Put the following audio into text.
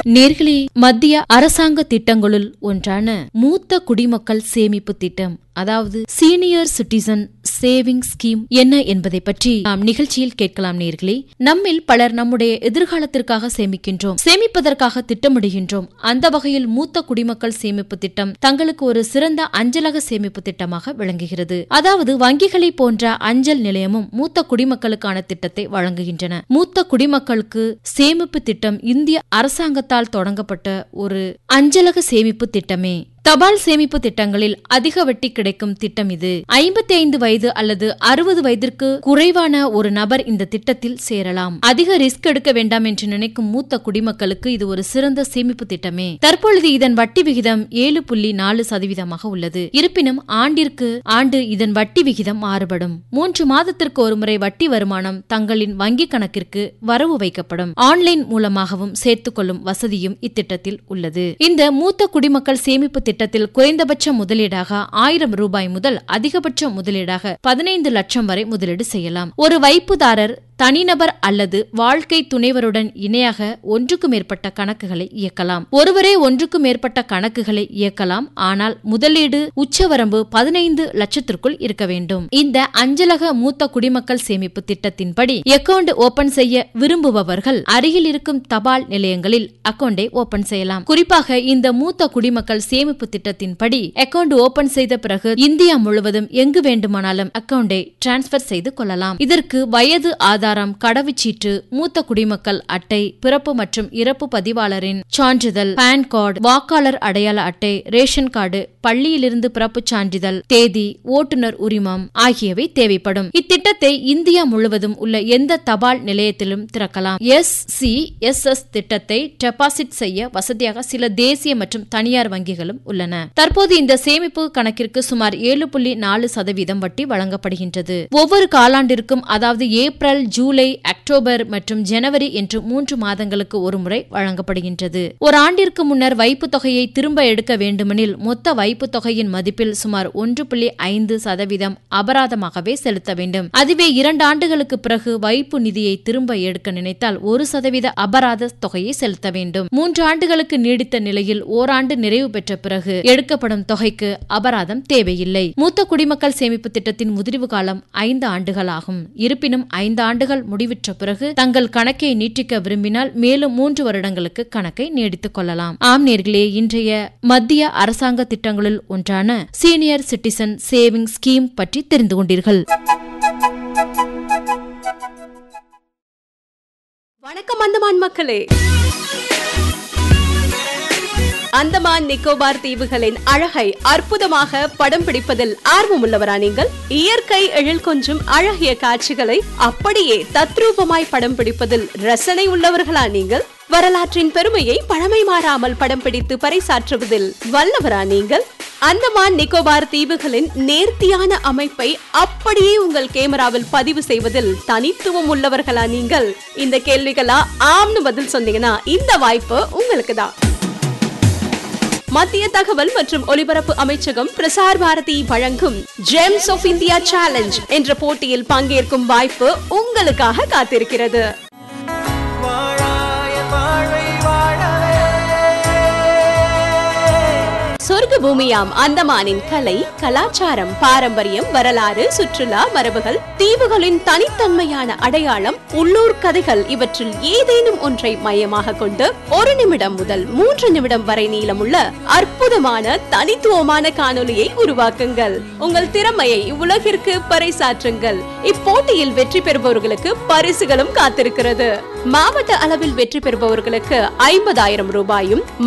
நேர்களே மத்திய அரசாங்க திட்டங்களுள் ஒன்றான மூத்த குடிமக்கள் சேமிப்பு திட்டம் அதாவது சீனியர் சிட்டிசன் சேவிங் ஸ்கீம் என்ன என்பதை பற்றி நாம் நிகழ்ச்சியில் கேட்கலாம் நேர்களே நம்மில் பலர் நம்முடைய எதிர்காலத்திற்காக சேமிக்கின்றோம் சேமிப்பதற்காக திட்டமிடுகின்றோம் அந்த வகையில் மூத்த குடிமக்கள் சேமிப்பு திட்டம் தங்களுக்கு ஒரு சிறந்த அஞ்சலக சேமிப்பு திட்டமாக விளங்குகிறது அதாவது வங்கிகளை போன்ற அஞ்சல் நிலையமும் மூத்த குடிமக்களுக்கான திட்டத்தை வழங்குகின்றன மூத்த குடிமக்களுக்கு சேமிப்பு திட்டம் இந்திய அரசாங்கத்தால் தொடங்கப்பட்ட ஒரு அஞ்சலக சேமிப்பு திட்டமே தபால் சேமிப்பு திட்டங்களில் அதிக வட்டி கிடைக்கும் திட்டம் இது ஐம்பத்தி ஐந்து வயது அல்லது அறுபது வயதிற்கு குறைவான ஒரு நபர் இந்த திட்டத்தில் சேரலாம் அதிக ரிஸ்க் எடுக்க வேண்டாம் என்று நினைக்கும் மூத்த குடிமக்களுக்கு இது ஒரு சிறந்த சேமிப்பு திட்டமே தற்பொழுது இதன் வட்டி விகிதம் ஏழு புள்ளி நாலு சதவீதமாக உள்ளது இருப்பினும் ஆண்டிற்கு ஆண்டு இதன் வட்டி விகிதம் மாறுபடும் மூன்று மாதத்திற்கு ஒருமுறை வட்டி வருமானம் தங்களின் வங்கி கணக்கிற்கு வரவு வைக்கப்படும் ஆன்லைன் மூலமாகவும் சேர்த்துக் கொள்ளும் வசதியும் இத்திட்டத்தில் உள்ளது இந்த மூத்த குடிமக்கள் சேமிப்பு திட்டத்தில் குறைந்தபட்ச முதலீடாக ஆயிரம் ரூபாய் முதல் அதிகபட்ச முதலீடாக பதினைந்து லட்சம் வரை முதலீடு செய்யலாம் ஒரு வைப்புதாரர் தனிநபர் அல்லது வாழ்க்கை துணைவருடன் இணையாக ஒன்றுக்கு மேற்பட்ட கணக்குகளை இயக்கலாம் ஒருவரே ஒன்றுக்கு மேற்பட்ட கணக்குகளை இயக்கலாம் ஆனால் முதலீடு உச்சவரம்பு பதினைந்து லட்சத்திற்குள் இருக்க வேண்டும் இந்த அஞ்சலக மூத்த குடிமக்கள் சேமிப்பு திட்டத்தின்படி அக்கவுண்ட் ஓபன் செய்ய விரும்புபவர்கள் அருகில் இருக்கும் தபால் நிலையங்களில் அக்கவுண்டை ஓபன் செய்யலாம் குறிப்பாக இந்த மூத்த குடிமக்கள் சேமிப்பு திட்டத்தின்படி அக்கவுண்ட் ஓபன் செய்த பிறகு இந்தியா முழுவதும் எங்கு வேண்டுமானாலும் அக்கவுண்டை டிரான்ஸ்பர் செய்து கொள்ளலாம் இதற்கு வயது ஆதாரம் கடவுச்சீட்டு மூத்த குடிமக்கள் அட்டை பிறப்பு மற்றும் இறப்பு பதிவாளரின் சான்றிதழ் பான் கார்டு வாக்காளர் அடையாள அட்டை ரேஷன் கார்டு பள்ளியிலிருந்து பிறப்பு சான்றிதழ் தேதி ஓட்டுநர் உரிமம் ஆகியவை தேவைப்படும் இத்திட்டத்தை இந்தியா முழுவதும் உள்ள எந்த தபால் நிலையத்திலும் திறக்கலாம் எஸ் சி எஸ் எஸ் திட்டத்தை டெபாசிட் செய்ய வசதியாக சில தேசிய மற்றும் தனியார் வங்கிகளும் உள்ளன தற்போது இந்த சேமிப்பு கணக்கிற்கு சுமார் ஏழு புள்ளி நாலு சதவீதம் வட்டி வழங்கப்படுகின்றது ஒவ்வொரு காலாண்டிற்கும் அதாவது ஏப்ரல் ஜூலை அக்டோபர் மற்றும் ஜனவரி என்று மூன்று மாதங்களுக்கு ஒருமுறை வழங்கப்படுகின்றது ஒரு ஆண்டிற்கு முன்னர் வைப்பு தொகையை திரும்ப எடுக்க வேண்டுமெனில் மொத்த வைப்பு தொகையின் மதிப்பில் சுமார் ஒன்று புள்ளி ஐந்து சதவீதம் அபராதமாகவே செலுத்த வேண்டும் அதுவே இரண்டு ஆண்டுகளுக்கு பிறகு வைப்பு நிதியை திரும்ப எடுக்க நினைத்தால் ஒரு சதவீத அபராத தொகையை செலுத்த வேண்டும் மூன்று ஆண்டுகளுக்கு நீடித்த நிலையில் ஓராண்டு நிறைவு பெற்ற பிறகு எடுக்கப்படும் தொகைக்கு அபராதம் தேவையில்லை மூத்த குடிமக்கள் சேமிப்பு திட்டத்தின் முதிர்வு காலம் ஐந்து ஆண்டுகள் ஆகும் இருப்பினும் ஐந்து ஆண்டுகள் முடிவுற்ற பிறகு தங்கள் கணக்கை நீட்டிக்க விரும்பினால் மேலும் மூன்று வருடங்களுக்கு கணக்கை நீடித்துக் கொள்ளலாம் ஆம் நேர்களே இன்றைய மத்திய அரசாங்க திட்டங்களில் ஒன்றான சீனியர் சிட்டிசன் சேவிங் ஸ்கீம் பற்றி தெரிந்து கொண்டீர்கள் வணக்கம் அந்தமான் மக்களே அந்தமான் நிக்கோபார் தீவுகளின் அழகை அற்புதமாக படம் பிடிப்பதில் ஆர்வமுள்ளவரா நீங்கள் இயற்கை எழில் கொஞ்சும் அழகிய காட்சிகளை அப்படியே தத்ரூபமாய் படம் பிடிப்பதில் ரசனை உள்ளவர்களா நீங்கள் வரலாற்றின் பெருமையை பழமை மாறாமல் படம் பிடித்து பறைசாற்றுவதில் வல்லவரா நீங்கள் அந்தமான் நிக்கோபார் தீவுகளின் நேர்த்தியான அமைப்பை அப்படியே உங்கள் கேமராவில் பதிவு செய்வதில் தனித்துவம் உள்ளவர்களா நீங்கள் இந்த கேள்விகளா ஆம்னு பதில் சொன்னீங்கன்னா இந்த வாய்ப்பு உங்களுக்கு தான் மத்திய தகவல் மற்றும் ஒலிபரப்பு அமைச்சகம் பிரசார் பாரதி வழங்கும் ஜெம்ஸ் ஆஃப் இந்தியா சேலஞ்ச் என்ற போட்டியில் பங்கேற்கும் வாய்ப்பு உங்களுக்காக காத்திருக்கிறது வாழாய வாழ்வை வாழவே சொர்க்க பூமியாம் அந்தமானின் கலை கலாச்சாரம் பாரம்பரியம் வரலாறு சுற்றுலா மரபுகள் தீவுகளின் தனித்தன்மையான அடையாளம் உள்ளூர் கதைகள் இவற்றில் ஏதேனும் ஒன்றை மையமாக கொண்டு ஒரு நிமிடம் முதல் மூன்று நிமிடம் வரை நீளமுள்ள அற்புதமான தனித்துவமான காணொலியை உருவாக்குங்கள் உங்கள் திறமையை உலகிற்கு பறைசாற்றுங்கள் இப்போட்டியில் வெற்றி பெறுபவர்களுக்கு பரிசுகளும் காத்திருக்கிறது மாவட்ட அளவில் வெற்றி பெறுபவர்களுக்கு ஐம்பதாயிரம் ரூபாயும்